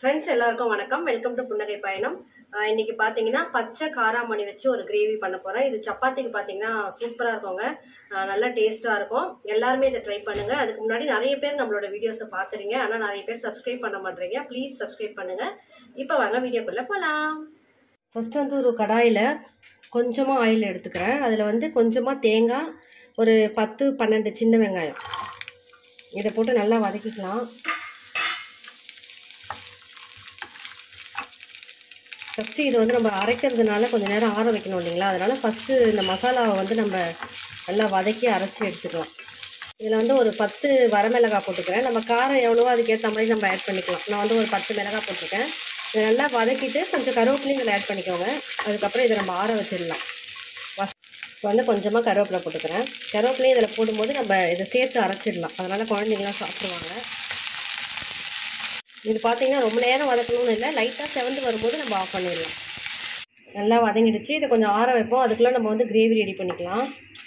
friends எல்லாருக்கும் வணக்கம் welcome to புன்னகை பயணம் ஆஹ் இன்னைக்கு பார்த்தீங்கன்னா பச்சை காராமணி வச்சு ஒரு கிரேவி பண்ண போகிறேன் இது சப்பாத்திக்கு பார்த்தீங்கன்னா சூப்பராக இருக்குங்க ஆஹ் நல்லா டேஸ்ட்டாக இருக்கும் எல்லாருமே இதை ட்ரை பண்ணுங்க அதுக்கு முன்னாடி நிறைய பேர் நம்மளோட வீடியோஸை பார்க்குறீங்க ஆனால் நிறைய பேர் சப்ஸ்கிரைப் பண்ண மாட்டேறீங்க ப்ளீஸ் சப்ஸ்கிரைப் பண்ணுங்க இப்போ வாங்க வீடியோக்குள்ளே போகலாம் ஃபர்ஸ்ட் வந்து ஒரு கடாயில் கொஞ்சமாக ஆயில் எடுத்துக்கிறேன் அதில் வந்து கொஞ்சமாக தேங்காய் ஒரு பத்து பன்னெண்டு சின்ன வெங்காயம் இதை போட்டு நல்லா வதக்கிக்கலாம் ஃபஸ்ட்டு இது வந்து நம்ம அரைக்கிறதுனால கொஞ்சம் நேரம் ஆற வைக்கணும் இல்லைங்களா அதனால் ஃபஸ்ட்டு இந்த மசாலாவை வந்து நம்ம நல்லா வதக்கி அரைச்சி எடுத்துக்கலாம் இதில் வந்து ஒரு பத்து வரமிளகாய் போட்டுக்கிறேன் நம்ம காரம் எவ்வளவோ அதுக்கேற்ற மாதிரி நம்ம ஆட் பண்ணிக்கலாம் நான் வந்து ஒரு பத்து மிளகாய் போட்டிருக்கேன் இதை நல்லா வதக்கிட்டு கொஞ்சம் கருவேப்பிலையும் இதில் ஆட் பண்ணிக்கோங்க அதுக்கப்புறம் இதை நம்ம ஆற வச்சிடலாம் இப்போ வந்து கொஞ்சமாக கருவேப்பிலை போட்டுக்கிறேன் கருவேப்பிலையும் இதில் போடும்போது நம்ம இதை சேர்த்து அரைச்சிடலாம் அதனால் குழந்தைங்களாம் சாப்பிடுவாங்க இது பார்த்தீங்கன்னா ரொம்ப நேரம் வதக்கணும்னு இல்லை லைட்டாக செவந்து வரும்போது நம்ம ஆஃப் பண்ணிடலாம் நல்லா வதங்கிடுச்சு இதை கொஞ்சம் ஆற வைப்போம் அதுக்குள்ளே நம்ம வந்து கிரேவி ரெடி பண்ணிக்கலாம்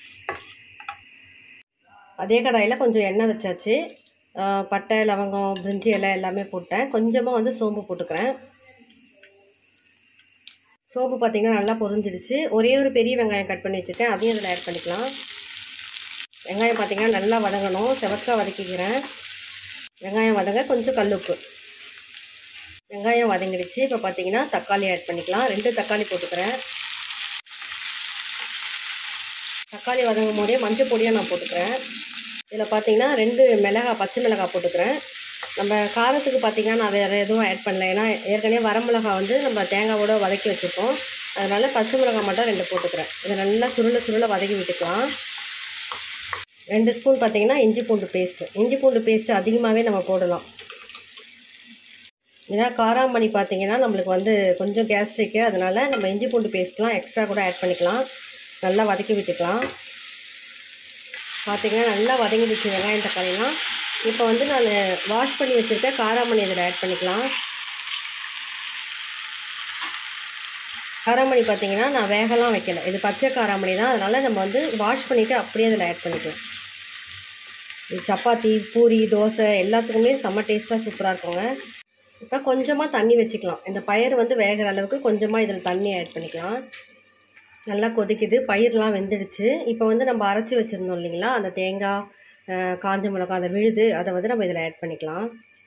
அதே கடாயில் கொஞ்சம் எண்ணெய் வச்சாச்சு பட்டை லவங்கம் பிரிஞ்சி இலை எல்லாமே போட்டேன் கொஞ்சமாக வந்து சோம்பு போட்டுக்கிறேன் சோம்பு பார்த்திங்கன்னா நல்லா பொரிஞ்சிடுச்சு ஒரே ஒரு பெரிய வெங்காயம் கட் பண்ணி வச்சுருக்கேன் அதையும் அதில் ஆட் பண்ணிக்கலாம் வெங்காயம் பார்த்திங்கன்னா நல்லா வதங்கணும் செவக்காக வதக்கிக்கிறேன் வெங்காயம் வதங்க கொஞ்சம் கல்லுப்பு வெங்காயம் வதங்கிடுச்சு இப்போ பார்த்தீங்கன்னா தக்காளி ஆட் பண்ணிக்கலாம் ரெண்டு தக்காளி போட்டுக்கிறேன் தக்காளி வதங்கும் போதே மஞ்சள் பொடியாக நான் போட்டுக்கிறேன் இதில் பார்த்தீங்கன்னா ரெண்டு மிளகாய் பச்சை மிளகாய் போட்டுக்கிறேன் நம்ம காரத்துக்கு பார்த்தீங்கன்னா நான் வேறு எதுவும் ஆட் பண்ணல ஏன்னா ஏற்கனவே வரமிளகா வந்து நம்ம தேங்காவோட வதக்கி வச்சுருக்கோம் அதனால் பச்சை மிளகாய் மட்டும் ரெண்டு போட்டுக்கிறேன் இதை நல்லா சுருள சுருள வதக்கி விட்டுக்கலாம் ரெண்டு ஸ்பூன் பார்த்தீங்கன்னா இஞ்சி பூண்டு பேஸ்ட்டு இஞ்சி பூண்டு பேஸ்ட்டு அதிகமாகவே நம்ம போடலாம் ஏன்னா காராமணி பார்த்தீங்கன்னா நம்மளுக்கு வந்து கொஞ்சம் கேஸ்ட்ரிக்கு அதனால் நம்ம இஞ்சி பூண்டு பேஸ்ட்லாம் எக்ஸ்ட்ரா கூட ஆட் பண்ணிக்கலாம் நல்லா வதக்கி விட்டுக்கலாம் பார்த்தீங்கன்னா நல்லா வதங்கிடுச்சு வெங்காயம் தக்காளிலாம் இப்போ வந்து நான் வாஷ் பண்ணி வச்சுருக்க காராமணி இதில் ஆட் பண்ணிக்கலாம் காராமணி பார்த்தீங்கன்னா நான் வேகலாம் வைக்கல இது பச்சை காராமணி தான் அதனால் நம்ம வந்து வாஷ் பண்ணிவிட்டு அப்படியே அதில் ஆட் பண்ணிக்கலாம் இது சப்பாத்தி பூரி தோசை எல்லாத்துக்குமே செம்ம டேஸ்ட்டாக சூப்பராக இருக்குங்க இப்போ கொஞ்சமாக தண்ணி வச்சுக்கலாம் இந்த பயிர் வந்து வேகிற அளவுக்கு கொஞ்சமாக இதில் தண்ணி ஆட் பண்ணிக்கலாம் நல்லா கொதிக்குது பயிரெலாம் வெந்துடுச்சு இப்போ வந்து நம்ம அரைச்சி வச்சுருந்தோம் இல்லைங்களா அந்த தேங்காய் காஞ்ச மிளகாய் அந்த விழுது அதை வந்து நம்ம இதில் ஆட் பண்ணிக்கலாம்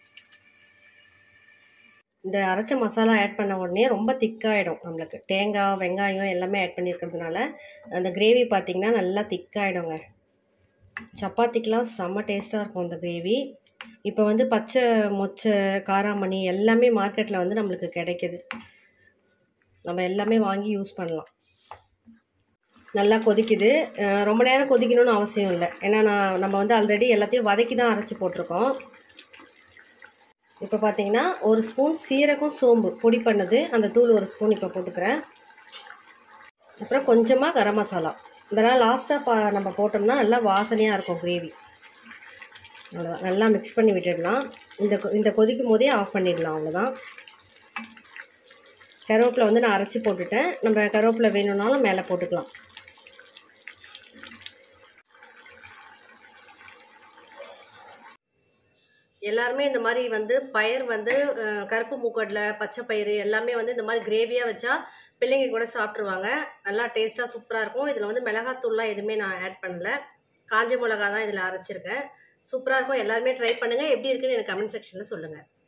இந்த அரைச்ச மசாலா ஆட் பண்ண உடனே ரொம்ப திக்காகிடும் நம்மளுக்கு தேங்காய் வெங்காயம் எல்லாமே ஆட் பண்ணியிருக்கிறதுனால அந்த கிரேவி பார்த்திங்கன்னா நல்லா திக்காகிடுங்க சப்பாத்திக்கெலாம் செம்ம டேஸ்ட்டாக இருக்கும் இந்த கிரேவி இப்போ வந்து பச்சை மொச்சை காராமணி எல்லாமே மார்க்கெட்டில் வந்து நம்மளுக்கு கிடைக்கிது நம்ம எல்லாமே வாங்கி யூஸ் பண்ணலாம் நல்லா கொதிக்குது ரொம்ப நேரம் கொதிக்கணும்னு அவசியம் இல்லை ஏன்னா நான் நம்ம வந்து ஆல்ரெடி எல்லாத்தையும் வதக்கி தான் அரைச்சி போட்டிருக்கோம் இப்போ பார்த்தீங்கன்னா ஒரு ஸ்பூன் சீரகம் சோம்பு பொடி பண்ணது அந்த தூள் ஒரு ஸ்பூன் இப்போ போட்டுக்கிறேன் அப்புறம் கொஞ்சமாக கரம் மசாலா இதெல்லாம் லாஸ்ட்டாக பா நம்ம போட்டோம்னா நல்லா வாசனையாக இருக்கும் கிரேவி அவ்வளோதான் நல்லா மிக்ஸ் பண்ணி விட்டுடலாம் இந்த இந்த கொதிக்கும் போதே ஆஃப் பண்ணிடலாம் அவ்வளோதான் கருவேப்பிலை வந்து நான் அரைச்சி போட்டுட்டேன் நம்ம கருவேப்பிலை வேணும்னாலும் மேலே போட்டுக்கலாம் எல்லாருமே இந்த மாதிரி வந்து பயிர் வந்து கருப்பு மூக்கடலை பச்சை பயிறு எல்லாமே வந்து இந்த மாதிரி கிரேவியாக வச்சா பிள்ளைங்க கூட சாப்பிட்ருவாங்க நல்லா டேஸ்ட்டாக சூப்பராக இருக்கும் இதில் வந்து மிளகாத்தூள்லாம் எதுவுமே நான் ஆட் பண்ணல காஞ்ச மிளகா தான் இதில் அரைச்சிருக்கேன் சூப்பராக இருக்கும் எல்லாருமே ட்ரை பண்ணுங்கள் எப்படி இருக்குன்னு எனக்கு கமெண்ட் செக்ஷனில் சொல்லுங்கள்